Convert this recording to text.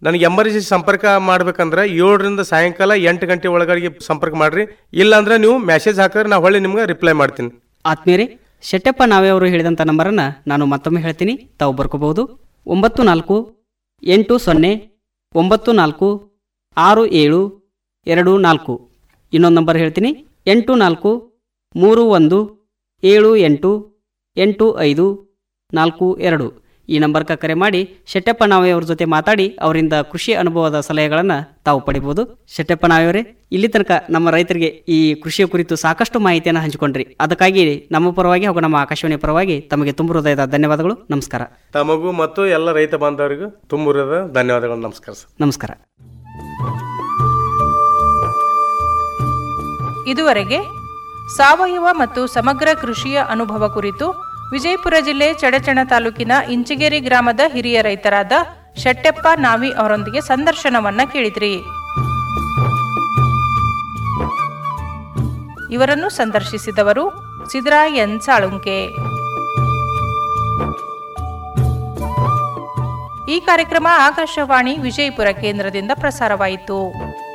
ನನಗೆ ಎಮರ್ಜೆನ್ಸಿ ಸಂಪರ್ಕ ಮಾಡ್ಬೇಕಂದ್ರೆ ಏಳರಿಂದ ಸಾಯಂಕಾಲ ಎಂಟು ಗಂಟೆ ಒಳಗಡೆ ಸಂಪರ್ಕ ಮಾಡ್ರಿ ಇಲ್ಲಾಂದ್ರೆ ನೀವು ಮೆಸೇಜ್ ಹಾಕಿದ್ರೆ ನಾ ಹೊಳ್ಳಿ ನಿಮ್ಗೆ ರಿಪ್ಲೈ ಮಾಡ್ತೀನಿ ಆತ್ಮೀಯರೇ ಶೆಟ್ಟಪ್ಪ ನಾವೇ ಅವರು ಹೇಳಿದಂಥ ನಂಬರನ್ನು ನಾನು ಮತ್ತೊಮ್ಮೆ ಹೇಳ್ತೀನಿ ತಾವು ಬರ್ಕೋಬಹುದು ಒಂಬತ್ತು ನಾಲ್ಕು ಎಂಟು ಸೊನ್ನೆ ಒಂಬತ್ತು ನಾಲ್ಕು ಆರು ಏಳು ಎರಡು ನಾಲ್ಕು ಇನ್ನೊಂದು ನಂಬರ್ ಹೇಳ್ತೀನಿ ಎಂಟು ನಾಲ್ಕು ಮೂರು ಒಂದು ಏಳು ಎಂಟು ಎಂಟು ಐದು ನಾಲ್ಕು ಎರಡು ಈ ನಂಬರ್ಗೆ ಕರೆ ಮಾಡಿ ಶೆಟ್ಟಪ್ಪ ನಾವೇ ಅವ್ರ ಜೊತೆ ಮಾತಾಡಿ ಅವರಿಂದ ಕೃಷಿ ಅನುಭವದ ಸಲಹೆಗಳನ್ನು ತಾವು ಪಡಿಬೋದು ಶೆಟ್ಟಪ್ಪ ನಾವೆಯವರೇ ಇಲ್ಲಿ ತನಕ ನಮ್ಮ ರೈತರಿಗೆ ಈ ಕೃಷಿಯ ಕುರಿತು ಸಾಕಷ್ಟು ಮಾಹಿತಿಯನ್ನು ಹಂಚಿಕೊಂಡ್ರಿ ಅದಕ್ಕಾಗಿ ನಮ್ಮ ಪರವಾಗಿ ಹಾಗೂ ನಮ್ಮ ಆಕಾಶವಾಣಿ ಪರವಾಗಿ ತಮಗೆ ತುಂಬ ಹೃದಯದ ಧನ್ಯವಾದಗಳು ನಮಸ್ಕಾರ ತಮಗೂ ಮತ್ತು ಎಲ್ಲ ರೈತ ಬಾಂಧವರಿಗೂ ತುಂಬ ಧನ್ಯವಾದಗಳು ನಮಸ್ಕಾರ ಸರ್ ನಮಸ್ಕಾರ ಇದುವರೆಗೆ ಸಾವಯವ ಮತ್ತು ಸಮಗ್ರ ಕೃಷಿಯ ಅನುಭವ ಕುರಿತು ವಿಜಯಪುರ ಜಿಲ್ಲೆ ಚಡಚಣ ತಾಲೂಕಿನ ಇಂಚಿಗೇರಿ ಗ್ರಾಮದ ಹಿರಿಯ ರೈತರಾದ ಶೆಟ್ಟೆಪ್ಪ ನಾವಿ ಅವರೊಂದಿಗೆ ಸಂದರ್ಶನವನ್ನ ಕೇಳಿದ್ರಿ ಇವರನ್ನು ಸಂದರ್ಶಿಸಿದವರು ಸಿದ್ರಾಯ್ ಎನ್ ಸಾಳುಂಕೆ ಈ ಕಾರ್ಯಕ್ರಮ ಆಕಾಶವಾಣಿ ವಿಜಯಪುರ ಕೇಂದ್ರದಿಂದ ಪ್ರಸಾರವಾಯಿತು